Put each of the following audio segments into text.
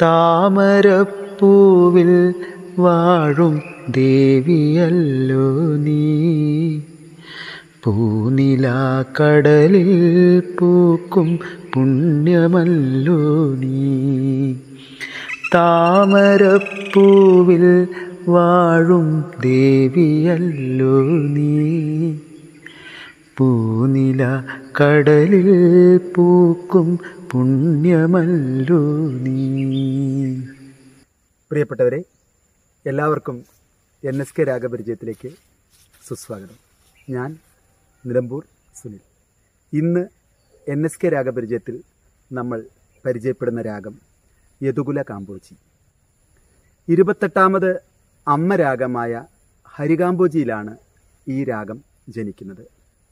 താമരപ്പൂവിൽ വാഴും ദേവിയല്ലോ നീ പൂനിലാക്കടലിൽ പൂക്കും പുണ്യമല്ലോ നീ താമരപ്പൂവിൽ വാഴും ദേവിയല്ലോ നീ പൂനില കടലിൽ പൂക്കും പുണ്യമല്ലോ നീ പ്രിയപ്പെട്ടവരെ എല്ലാവർക്കും എൻ എസ് കെ രാഗപരിചയത്തിലേക്ക് സുസ്വാഗതം ഞാൻ നിലമ്പൂർ സുനിൽ ഇന്ന് എൻ എസ് കെ രാഗപരിചയത്തിൽ നമ്മൾ പരിചയപ്പെടുന്ന രാഗം യദുകുല കാമ്പോജി ഇരുപത്തെട്ടാമത് അമ്മ രാഗമായ ഹരികാമ്പോജിയിലാണ് ഈ രാഗം ജനിക്കുന്നത്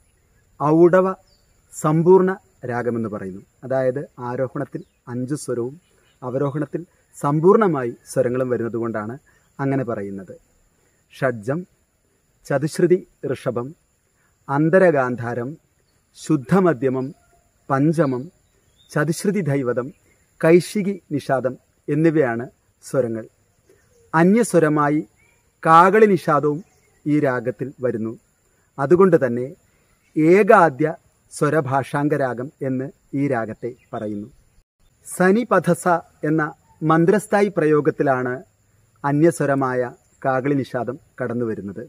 ഔഡവ സമ്പൂർണ്ണ രാഗമെന്ന് പറയുന്നു അതായത് ആരോഹണത്തിൽ അഞ്ച് സ്വരവും അവരോഹണത്തിൽ സമ്പൂർണമായി സ്വരങ്ങളും വരുന്നത് കൊണ്ടാണ് അങ്ങനെ പറയുന്നത് ഷഡ്ജം ചതുശ്രുതി ഋഷഭം അന്തരഗാന്ധാരം ശുദ്ധമധ്യമം പഞ്ചമം ചതുശ്രുതി ദൈവതം കൈശികി നിഷാദം എന്നിവയാണ് സ്വരങ്ങൾ അന്യസ്വരമായി കാകളി നിഷാദവും ഈ രാഗത്തിൽ വരുന്നു അതുകൊണ്ട് തന്നെ ഏകാദ്യ സ്വരഭാഷാംഗരാഗം എന്ന് ഈ രാഗത്തെ പറയുന്നു സനിപഥസ എന്ന മന്ത്രസ്ഥായി പ്രയോഗത്തിലാണ് അന്യസ്വരമായ കാകളി നിഷാദം കടന്നു വരുന്നത്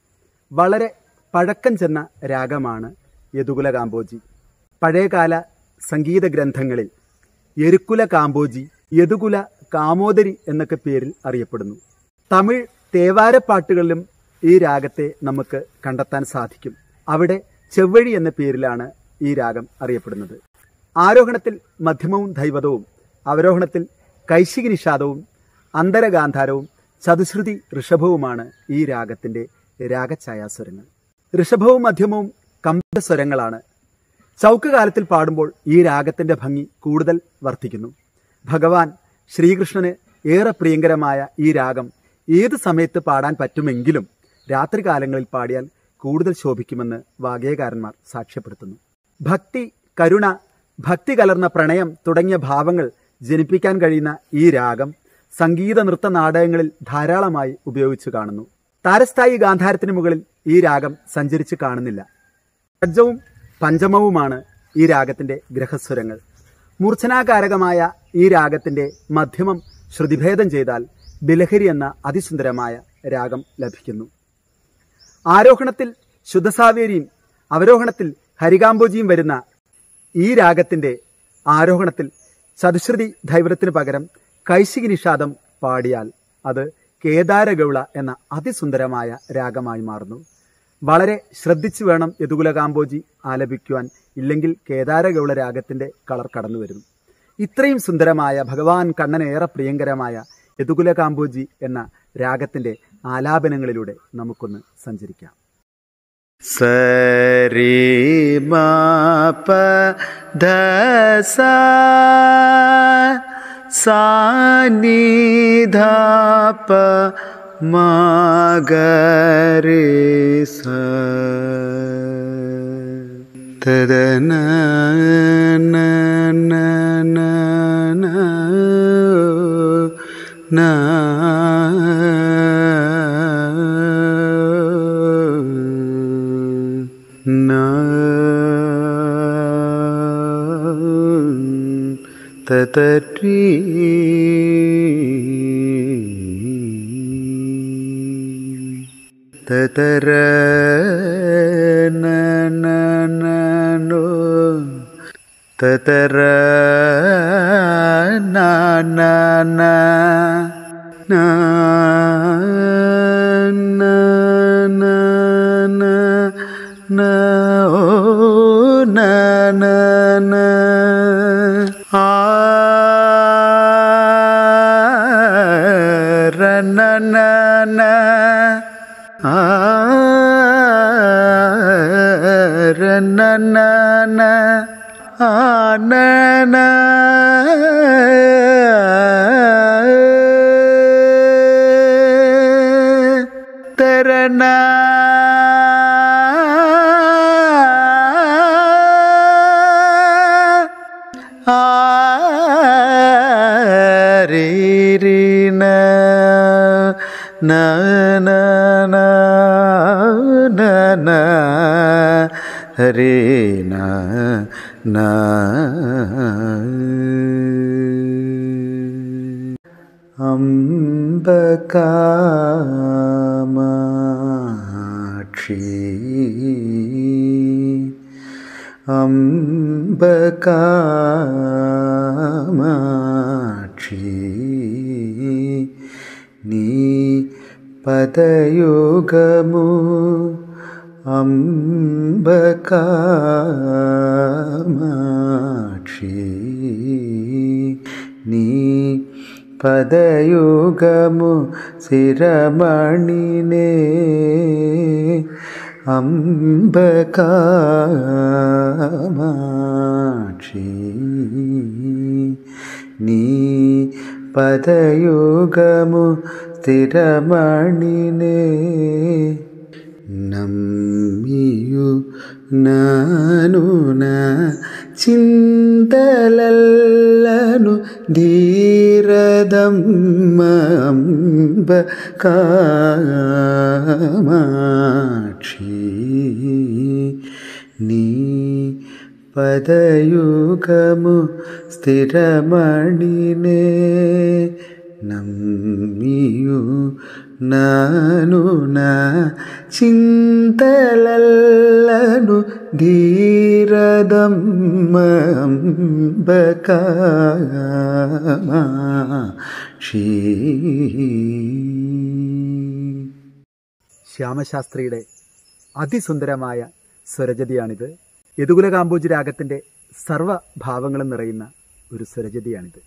വളരെ പഴക്കം ചെന്ന രാഗമാണ് യദുകുല കാമ്പോജി പഴയകാല സംഗീത ഗ്രന്ഥങ്ങളിൽ എരുക്കുല കാമ്പോജി യദുകുല കാമോദരി എന്നൊക്കെ പേരിൽ അറിയപ്പെടുന്നു തമിഴ് തേവാരപ്പാട്ടുകളിലും ഈ രാഗത്തെ നമുക്ക് കണ്ടെത്താൻ സാധിക്കും അവിടെ ചെവ്വഴി എന്ന പേരിലാണ് ഈ രാഗം അറിയപ്പെടുന്നത് ആരോഹണത്തിൽ മധ്യമവും ദൈവതവും അവരോഹണത്തിൽ കൈശികി നിഷാദവും അന്തരഗാന്ധാരവും ചതുശ്രുതി ഋഷഭവുമാണ് ഈ രാഗത്തിന്റെ രാഗഛായാസ്വരങ്ങൾ ഋഷഭവും മധ്യമവും കമ്പസ്വരങ്ങളാണ് ചൗക്ക് കാലത്തിൽ പാടുമ്പോൾ ഈ രാഗത്തിന്റെ ഭംഗി കൂടുതൽ വർദ്ധിക്കുന്നു ഭഗവാൻ ശ്രീകൃഷ്ണന് ഏറെ പ്രിയങ്കരമായ ഈ രാഗം ഏത് സമയത്ത് പാടാൻ പറ്റുമെങ്കിലും രാത്രികാലങ്ങളിൽ പാടിയാൽ കൂടുതൽ ശോഭിക്കുമെന്ന് വാഗേയകാരന്മാർ സാക്ഷ്യപ്പെടുത്തുന്നു ഭക്തി കരുണ ഭക്തി കലർന്ന പ്രണയം തുടങ്ങിയ ഭാവങ്ങൾ ജനിപ്പിക്കാൻ കഴിയുന്ന ഈ രാഗം സംഗീത നൃത്ത നാടകങ്ങളിൽ ധാരാളമായി ഉപയോഗിച്ചു കാണുന്നു താരസ്ഥായി ഗാന്ധാരത്തിന് മുകളിൽ ഈ രാഗം സഞ്ചരിച്ച് കാണുന്നില്ല ഷഡ്ജവും പഞ്ചമവുമാണ് ഈ രാഗത്തിന്റെ ഗ്രഹസ്വരങ്ങൾ മൂർച്ഛനാകാരകമായ ഈ രാഗത്തിന്റെ മധ്യമം ശ്രുതിഭേദം ചെയ്താൽ ബിലഹരി എന്ന അതിസുന്ദരമായ രാഗം ലഭിക്കുന്നു ആരോഹണത്തിൽ ശുദ്ധസാവേരിയും അവരോഹണത്തിൽ ഹരികാംബോജിയും വരുന്ന ഈ രാഗത്തിന്റെ ആരോഹണത്തിൽ ചതുശ്രുതി ദൈവത്തിന് പകരം കൈശികി നിഷാദം പാടിയാൽ അത് കേദാരഗൗള എന്ന അതിസുന്ദരമായ രാഗമായി മാറുന്നു വളരെ ശ്രദ്ധിച്ചു വേണം യദുകുല കാമ്പോജി ആലപിക്കുവാൻ ഇല്ലെങ്കിൽ കേദാരഗൗള രാഗത്തിന്റെ കളർ കടന്നു വരും ഇത്രയും സുന്ദരമായ ഭഗവാൻ കണ്ണന് ഏറെ പ്രിയങ്കരമായ യദുകുല കാമ്പോജി എന്ന രാഗത്തിന്റെ ആലാപനങ്ങളിലൂടെ നമുക്കൊന്ന് സഞ്ചരിക്കാം സരി മാപ ധസ സാനിധാപ മഗരി സ തദന തതരീ തതര നോ തതര നാന തരണ ആരേ ന ന ന ന ന ഹരേ ന ന അംബകാമാക്ഷി അംബകാമാക്ഷി നീ പദയുഗമു അംബകാമാക്ഷി നീ പദയുഗമു സ്ഥിരമണിനെ അംബകാമാക്ഷി നീ പദയുഗമു സ്ഥിരമണിനെ നമ്മിയു നാനുന ചിന്തലല്ലನು ധീരദമ്മ കാമാക്ഷി നീ പദയുഗമു സ്ഥിരമണിനെ നമ്മിയു నాను నా చింతలల్లను ധീരദമ്മകാമാക്ഷി ശ്യാമശാസ്ത്രിയുടെ അതിസുന്ദരമായ സ്വരജതിയാണിത് യദുകുല കാമ്പോജി രാഗത്തിന്റെ സർവഭാവങ്ങളും നിറയുന്ന ഒരു സ്വരജതിയാണിത്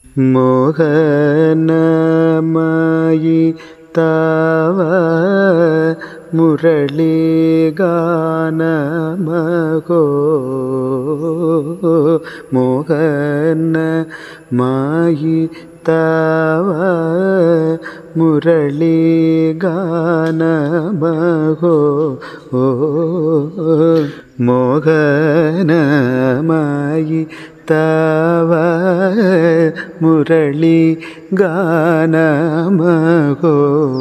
മോഹനമായി താവ മുരളീഗാനമകോ മോഹനമായി താവ മുരളീഗാനമകോ മോഹനമായി തവ മുരളി ഗാനമഹോ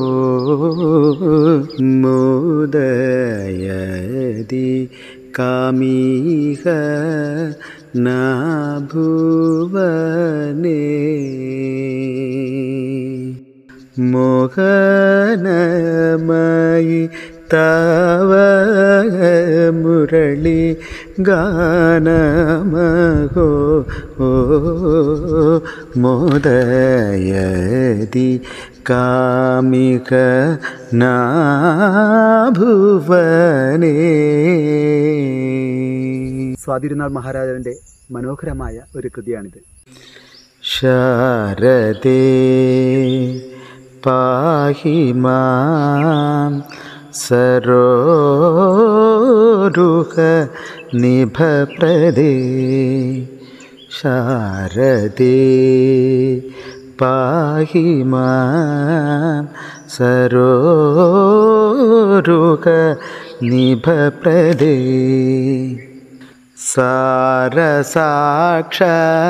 മോദയതി കാമീഹ നാഭുവനേ മോഹനമായി തവ മുരളി ഗാനമഹോ ഓ മോദയതി കാമിക നാഭുവനേ സ്വാതിരുനാൾ മഹാരാജാവിന്റെ മനോഹരമായ ഒരു കൃതിയാണിത് ശാരദേ പാഹി മാം സരോരുഹ നിഭപ്രദേ ശാരദേ പാഹി മാം സരോരുഹ നിഭപ്രദേ സാരസാക്ഷ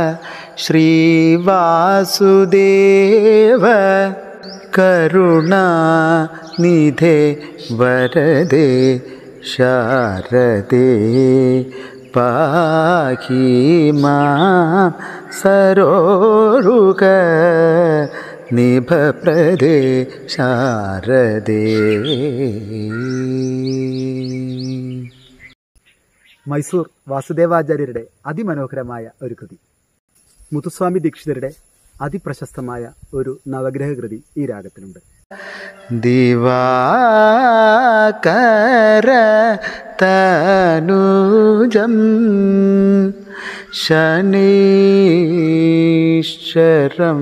ശ്രീവാസുദേവ കരുണാനിധേ വരദേ ശാരദേ പാഹി മാം സരോരുക നിഭപ്രദേ ശാരദേ മൈസൂർ വാസുദേവാചാര്യരുടെ അതിമനോഹരമായ ഒരു കൃതി മുത്തുസ്വാമി ദീക്ഷിതരുടെ അതിപ്രശസ്തമായ ഒരു നവഗ്രഹ കൃതി ഈ രാഗത്തിലുണ്ട് ദിവാകര തനുജം ശനീശ്വരം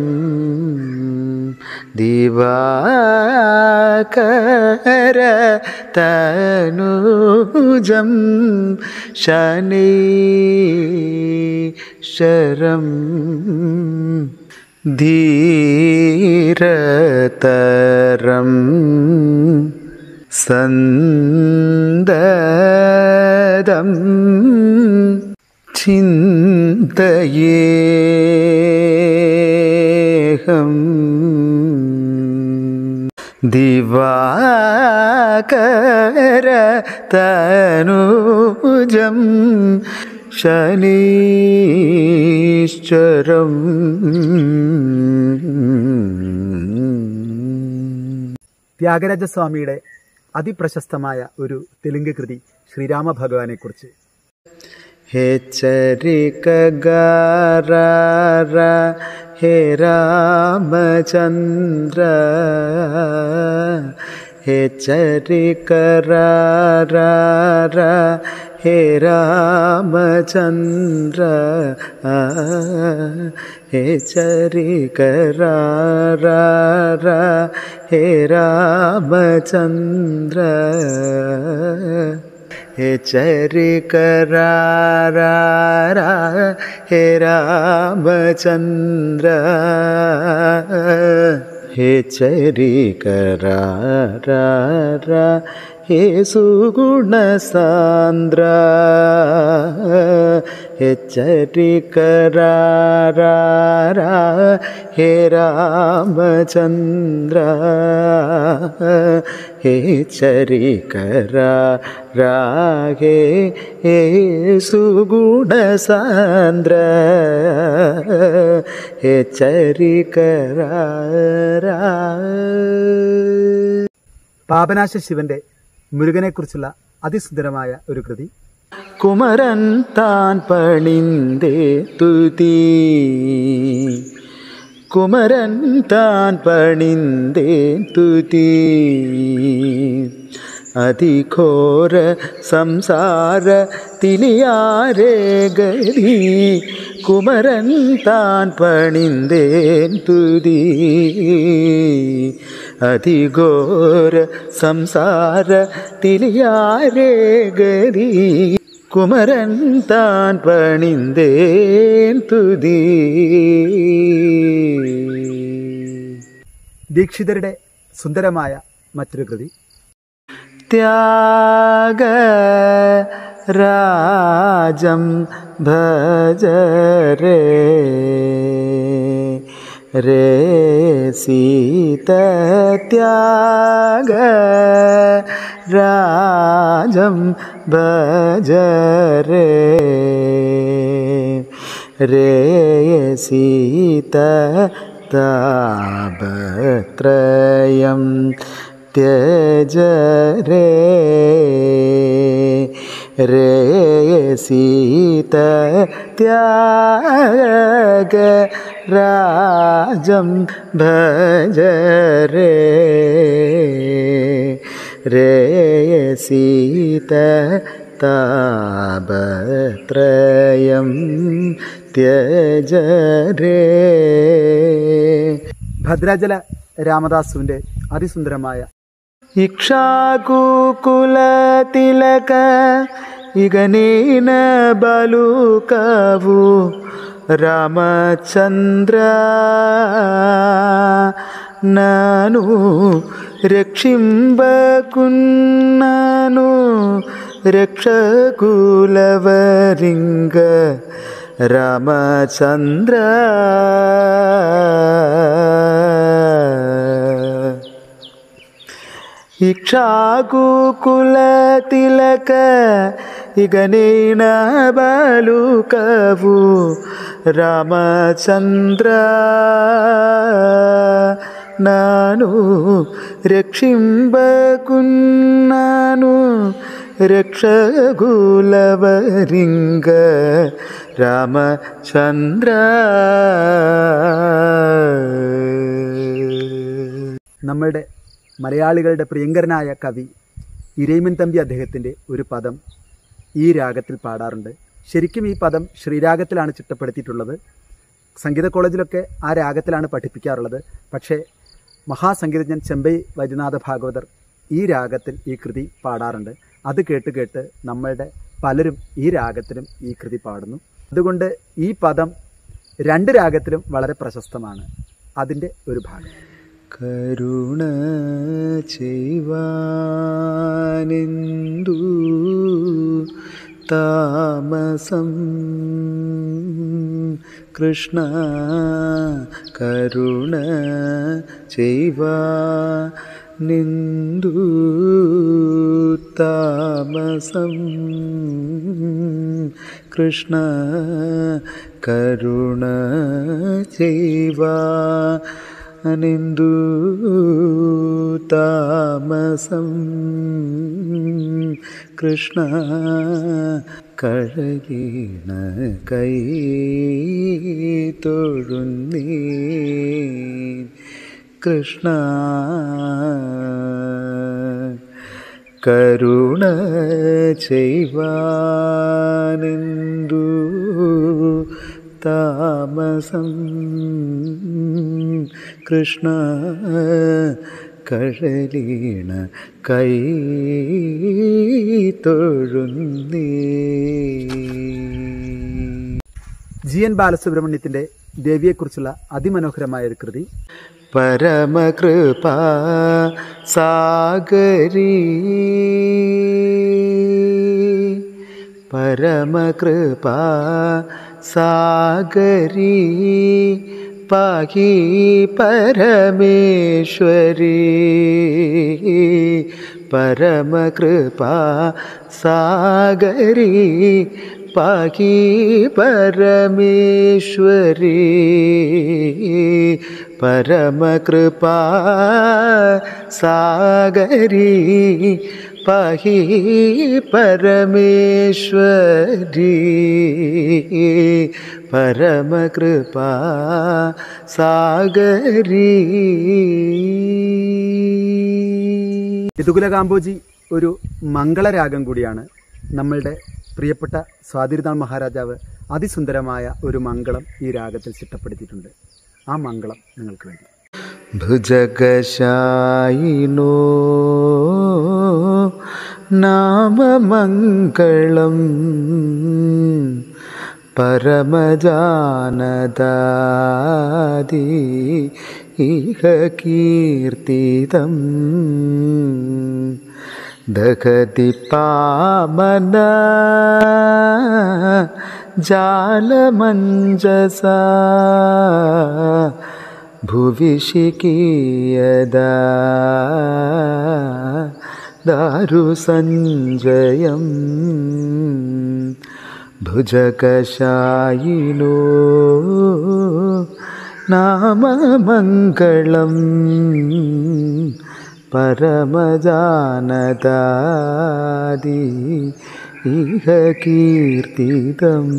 ദിവാകര തനുജം ശനീശ്വരം ധീരതരം സന്ദദം ചിന്തയേഹം ദിവാകര തനുജം ശനീശ്വരം ത്യാഗരാജസ്വാമിയുടെ അതിപ്രശസ്തമായ ഒരു തെലുങ്ക് കൃതി ശ്രീരാമ ഭഗവാനെക്കുറിച്ച് ഹേച്ചരിക ഗാര ഹേ രാമചന്ദ്ര ഹേച്ചരിക ഹേ രാമചന്ദ്ര ഹേച്ചരിക ഹേ രാമചന്ദ്ര हे चरि करारा हे रामचन्द्र हे चरि करारा हे सुगुणसान्द्र हे चरि करारा हे रामचन्द्र हे चरि रागे हे सुगुणसान्द्र हे चरि പാപനാശ ശിവന്റെ മുരുകനെക്കുറിച്ചുള്ള അതിസുന്ദരമായ ഒരു കൃതി കുമരൻ താൻ പണിന്തേ തുതി കുമരൻ താൻ പണിന്തേ തുതി അതിഘോര സംസാര തിലിയാരേ ഗതി കുമരൻ താൻ പണിന്തേൻ തുതി അതിഘോര സംസാര തിലിയാരേ ഗതി കുമരൻ താൻ പണിന്തേൻ തുതി ദീക്ഷിതരുടെ സുന്ദരമായ മറ്റൊരു കൃതി ത്യാഗ രാജം ഭജ രേ രേ സീത ത്യാഗ രാജം ഭജ രേ രേ സീത താപത്രയം त्यज रे रे सीत त्याग राजं भज रे रे सीत तापत्रयं त्यज रे ഭദ്രാചല രാമദാസുവിന്റെ അതിസുന്ദരമായ ಇಕ್ಷಾಕುಕುಲತಿಲಕ ಈಗ ನೀನ ಬಲುಕವು ರಾಮಚಂದ್ರ ನಾನು ರಕ್ಷಿಂಬಕುನ್ನನು ರಕ್ಷಕುಲವರಿಂಗ ರಾಮಚಂದ್ರ ಇಕ್ಷಾಕುಕುಲತಿಲಕ ಈಗ ನೀನ ಬಲುಕವು ರಾಮಚಂದ್ರ ನಾನು ರಕ್ಷಿಂಬಕುನ್ನನು രക്ഷകുലവരിംഗ രാമചന്ദ്ര നമ്മളുടെ മലയാളികളുടെ പ്രിയങ്കരനായ കവി ഇരയിമൻ തമ്പി അദ്ദേഹത്തിൻ്റെ ഒരു പദം ഈ രാഗത്തിൽ പാടാറുണ്ട് ശരിക്കും ഈ പദം ശ്രീരാഗത്തിലാണ് ചിട്ടപ്പെടുത്തിയിട്ടുള്ളത് സംഗീത കോളേജിലൊക്കെ ആ രാഗത്തിലാണ് പഠിപ്പിക്കാറുള്ളത് പക്ഷേ മഹാസംഗീതജ്ഞൻ ചെമ്പൈ വൈദ്യനാഥ ഭാഗവതർ ഈ രാഗത്തിൽ ഈ കൃതി പാടാറുണ്ട് അത് കേട്ട് കേട്ട് നമ്മളുടെ പലരും ഈ രാഗത്തിലും ഈ കൃതി പാടുന്നു അതുകൊണ്ട് ഈ പദം രണ്ട് രാഗത്തിലും വളരെ പ്രശസ്തമാണ് അതിൻ്റെ ഒരു ഭാഗം കരുണ ചെയ്വാനെന്തു താമസം കൃഷ്ണ കരുണ ചെയ്വാനെന്തു നിന്ദു താമസം കൃഷ്ണ കരുണ ചെയ്വ നിന്ദു താമസം കൃഷ്ണ കഴകീണ കൈ തൊഴുന്നീ കൃഷ്ണ കരുണ ചെയ്വാനെന്തു താമസം കൃഷ്ണ കഴലീണ കൈ തൊഴുന്നീ ജി എൻ ബാലസുബ്രഹ്മണ്യത്തിന്റെ ദേവിയെക്കുറിച്ചുള്ള അതിമനോഹരമായ ഒരു കൃതി പരമകൃപ സാഗരീ പരമകൃപ സാഗരീ പാഹി പരമേശ്വരി പരമകൃപ സാഗരീ പാഹി പരമേശ്വരി പരമകൃപാ സാഗരീ പാഹി പരമേശ്വരി പരമകൃപാ സാഗരീ യദുകുല കാമ്പോജി ഒരു മംഗളരാഗം കൂടിയാണ് നമ്മളുടെ പ്രിയപ്പെട്ട സ്വാതിരുനാൾ മഹാരാജാവ് അതിസുന്ദരമായ ഒരു മംഗളം ഈ രാഗത്തിൽ ചിട്ടപ്പെടുത്തിയിട്ടുണ്ട് ആ മംഗളം നിങ്ങൾക്ക് വേണ്ടി ഭുജഗശായിനോ നാമമംഗളം പരമജാനദാദി ഇഹ കീർത്തിതം ദഹതി പാമന ജാലമഞ്ജസാ ഭുവിഷികീയദാ ദാരുസഞ്ജയം ഭുജകശായിനോ നാമമംഗളം പരമജാനദാദി ഇഹ കീർത്തിതം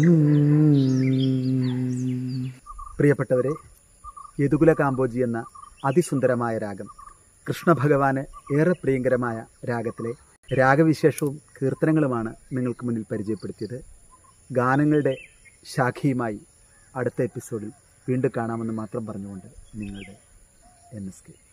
പ്രിയപ്പെട്ടവരെ യദുകുല കാമ്പോജി എന്ന അതിസുന്ദരമായ രാഗം കൃഷ്ണഭഗവാന് ഏറെ പ്രിയങ്കരമായ രാഗത്തിലെ രാഗവിശേഷവും കീർത്തനങ്ങളുമാണ് നിങ്ങൾക്ക് മുന്നിൽ പരിചയപ്പെടുത്തിയത് ഗാനങ്ങളുടെ ശാഖയുമായി അടുത്ത എപ്പിസോഡിൽ വീണ്ടും കാണാമെന്ന് മാത്രം പറഞ്ഞുകൊണ്ട് നിങ്ങളുടെ എൻ എസ് കെ